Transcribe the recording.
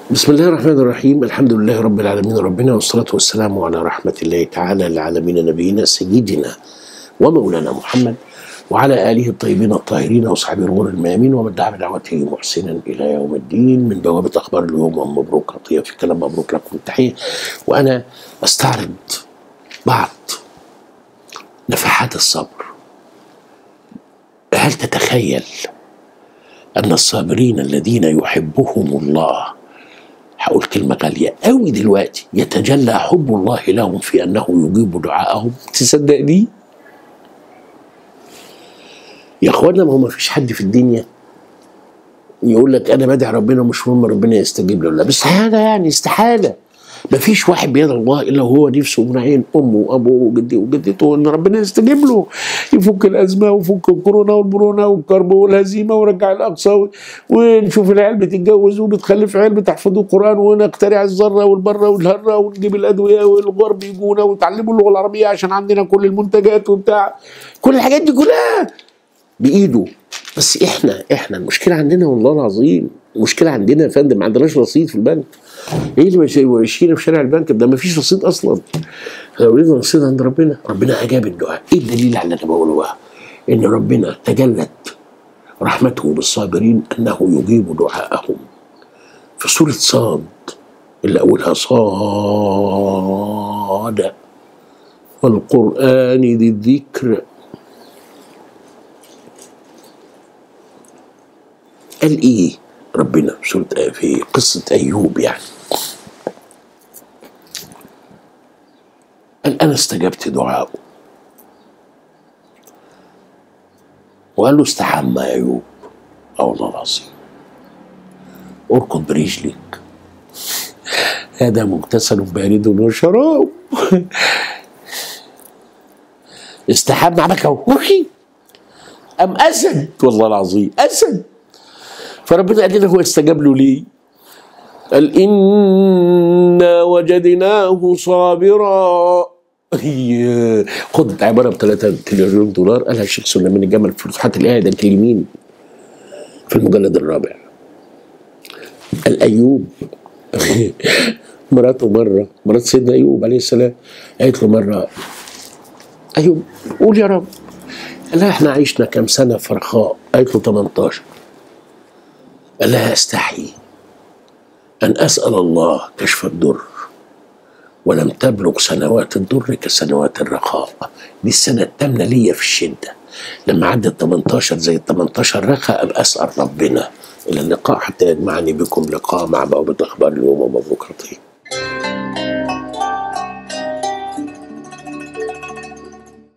بسم الله الرحمن الرحيم الحمد لله رب العالمين ربنا والصلاة والسلام على رحمة الله تعالى للعالمين نبينا سيدنا ومولانا محمد وعلى آله الطيبين الطاهرين وصحبه الغر الميامين ومن دعا بدعوته محسنا إلى يوم الدين من بوابة أخبار اليوم ومبروك عطية في كلام مبروك لكم التحية وأنا أستعرض بعض نفحات الصبر هل تتخيل أن الصابرين الذين يحبهم الله هقول كلمة غالية قوي دلوقتي يتجلى حب الله لهم في أنه يجيب دعاءهم تصدق دي؟ يا اخوانا ما هو ما فيش حد في الدنيا يقول لك انا بدعي ربنا مش مهم ربنا يستجيب له لا بس هذا يعني استحاله ما فيش واحد بيد الله الا وهو نفسه من عين امه وابوه وجدي وجدته ان ربنا يستجيب له يفك الازمه ويفك الكورونا والبرونا والكرب والهزيمه ويرجع الاقصى و- ونشوف العيال بتتجوز وبتخلف عيال بتحفظوا القران ونخترع الذره والبره والهره ونجيب الادويه والغرب يجونا ويتعلموا اللغه العربيه عشان عندنا كل المنتجات وبتاع كل الحاجات دي كلها بايده بس احنا احنا المشكله عندنا والله العظيم المشكله عندنا يا فندم ما عندناش رصيد في البنك ايه اللي ماشي- ماشيين في شارع البنك ده ما فيش رصيد اصلا لو لقينا رصيد عند ربنا ربنا اجاب الدعاء ايه الدليل على اللي انا بقوله بقى ان ربنا تجلت رحمته بالصابرين انه يجيب دعاءهم في سوره صاد اللي اولها صاد والقران ذي الذكر قال ايه ربنا في سورة في قصة أيوب يعني قال أنا استجبت دعائه وقال له استحمى يا أيوب اه والله العظيم اركض برجلك هذا مغتسل بارد وشراب استحمى عمك وحي أم أسد والله العظيم أسد فربنا قال لنا هو استجاب له ليه؟ قال إنا وجدناه صابرا هي خد عبارة ب 3 تريليون دولار قالها الشيخ سليمان الجمل في فتوحات الآية ده اليمين في المجلد الرابع قال أيوب مراته مرة مرات سيدنا أيوب عليه السلام قالت له مرة أيوب قول يا رب قال لها احنا عشنا كام سنة في رخاء قالت له 18 قال لها استحي أن أسأل الله كشف الضر ولم تبلغ سنوات الضر كسنوات الرخاء دي السنة الثامنة ليا في الشدة لما عدت 18 زي ال 18 رخاء أبقى أسأل ربنا إلى اللقاء حتى يجمعني بكم لقاء مع بوابة أخبار اليوم ومبروك رطيب